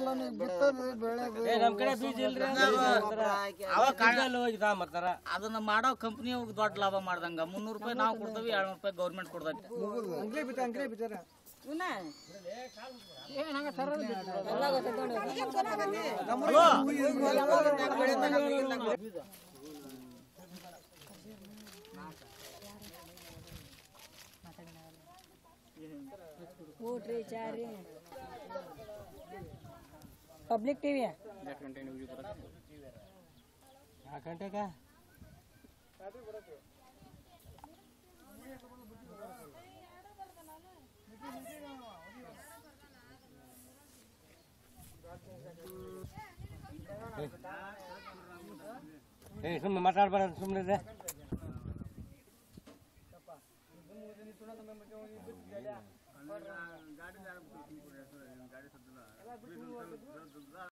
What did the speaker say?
ಅಲ್ಲ ನೀವು ಬಿತ್ತೋದು ಬೆಳೆದು ಏ ನಮ್ ಕಡೆ ಬೀಜ ಇಲ್ರಿ ಅವಾಗ ಕಾಣ- ಅಲ್ಲಿ ಹೋಗಿ ತಗೊಂಬರ್ತಾರ ಅದನ್ನ ಮಾಡೋ ಕಂಪ್ನಿ ದೊಡ್ಡ ಲಾಭ ಮಾಡ್ದಂಗ ಮುನ್ನೂರು ರೂಪಾಯಿ ನಾವು ಕೊಡ್ತೀವಿ ಎರಡ್ನೂರು ರೂಪಾಯಿ ಗೌರ್ಮೆಂಟ್ ಕೊಡ್ತೈತಿ ಅಂಗ್ಲಿ ಬಿತ್ತ ಅಂಗ್ಲಿ ಬಿತ್ತಾರ ಊಟ್ರಿ ಚಾರಿ ಪಬ್ಲಿಕ್ ಟಿವಿ ನಾಲ್ಕು ಗಂಟೆಗೆ ಏ ಸುಮ್ಮನೆ ಮಾತಾಡ್ಬಾರ್ದು ಸುಮ್ಮನೆ